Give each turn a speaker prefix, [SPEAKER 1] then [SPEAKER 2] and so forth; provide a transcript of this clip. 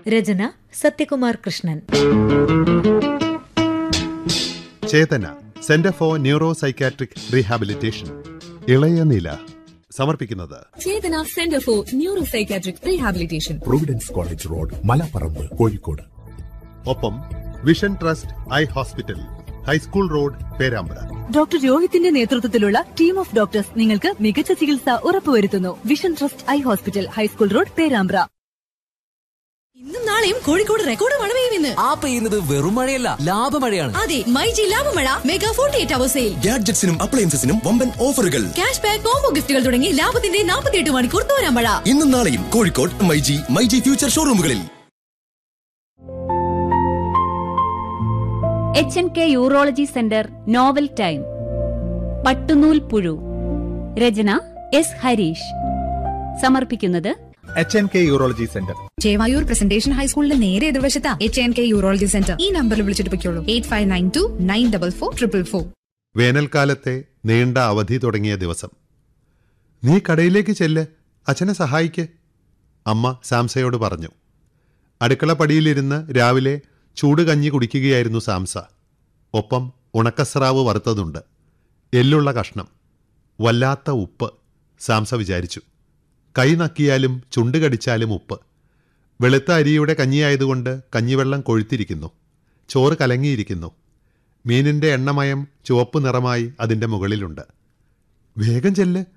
[SPEAKER 1] Rachana Sathyakumar Krishnan
[SPEAKER 2] Chethana centre for neuro psychiatric rehabilitation Ilaya Nila സമർപ്പിക്കുന്നത്
[SPEAKER 3] Chethana centre for neuro psychiatric rehabilitation
[SPEAKER 4] providence college road Malaparamba Kozhikode
[SPEAKER 2] ഒപ്പം vision trust eye hospital high school road Perambra
[SPEAKER 3] doctor രോഹിത്തിന്റെ നേതൃത്വത്തിലുള്ള team of doctors നിങ്ങൾക്ക് മികച്ച ചികിത്സ ഉറപ്പുവരുത്തുന്നു vision trust eye hospital high school road Perambra
[SPEAKER 5] ഇന്നും നാളെയും കോഴിക്കോട് റെക്കോർഡ് മഴ പെയ്യുമെന്ന്
[SPEAKER 6] ആ പെയ്യുന്നത് വെറും മഴയല്ല ലാഭമഴയാണ്
[SPEAKER 5] അതെ മൈജി ലാഭമഴ mega forty eight hour sale
[SPEAKER 7] ഗാഡ്ജറ്റ്സിനും അപ്ലയൻസസിനും വമ്പൻ ഓഫറുകൾ
[SPEAKER 5] ക്യാഷ് ബാക്ക് കോംബോ ഗിഫ്റ്റുകൾ തുടങ്ങി ലാഭത്തിന്റെ നാൽപ്പത്തിയെട്ട് മണിക്കൂർ തോരാ മഴ
[SPEAKER 7] ഇന്നും നാളെയും കോഴിക്കോട് മൈജി മൈജി ഫ്യൂച്ചർ ഷോറൂമുകളിൽ
[SPEAKER 8] H N K urology centre novel time Pattunool Puzhu രചന എസ് ഹരീഷ് സമർപ്പിക്കുന്നത്
[SPEAKER 9] H N K urology centre
[SPEAKER 10] Chevayur presentation ഹൈസ്കൂളിന്റെ നേരെ എതിർവശത്താ H N K urology centre ഈ നമ്പറിൽ വിളിച്ചിട്ട് പൊയ്ക്കോളൂ eight five nine two nine double four triple four
[SPEAKER 2] വേനൽക്കാലത്തെ നീണ്ട അവധി തുടങ്ങിയ ദിവസം നീ കടയിലേക്ക് ചെല്ല് അച്ഛനെ സഹായിക്ക് അമ്മ സാംസയോട് പറഞ്ഞു അടുക്കള പടിയിലിരുന്ന് രാവിലെ ചൂട് കഞ്ഞി കുടിക്കുകയായിരുന്നു സാംസ ഒപ്പം ഉണക്കസ്രാവ് വറുത്തതുണ്ട് എല്ലുള്ള കഷ്ണം വല്ലാത്ത ഉപ്പ് സാംസ വിചാരിച്ചു കൈ നക്കിയാലും ചുണ്ട് കടിച്ചാലും ഉപ്പ് വെളുത്ത അരിയുടെ കഞ്ഞിയായതുകൊണ്ട് കഞ്ഞിവെള്ളം കൊഴുത്തിരിക്കുന്നു ചോറ് കലങ്ങിയിരിക്കുന്നു മീനിന്റെ എണ്ണമയം ചുവപ്പ് നിറമായി അതിന്റെ മുകളിലുണ്ട് വേഗം ചെല്ല്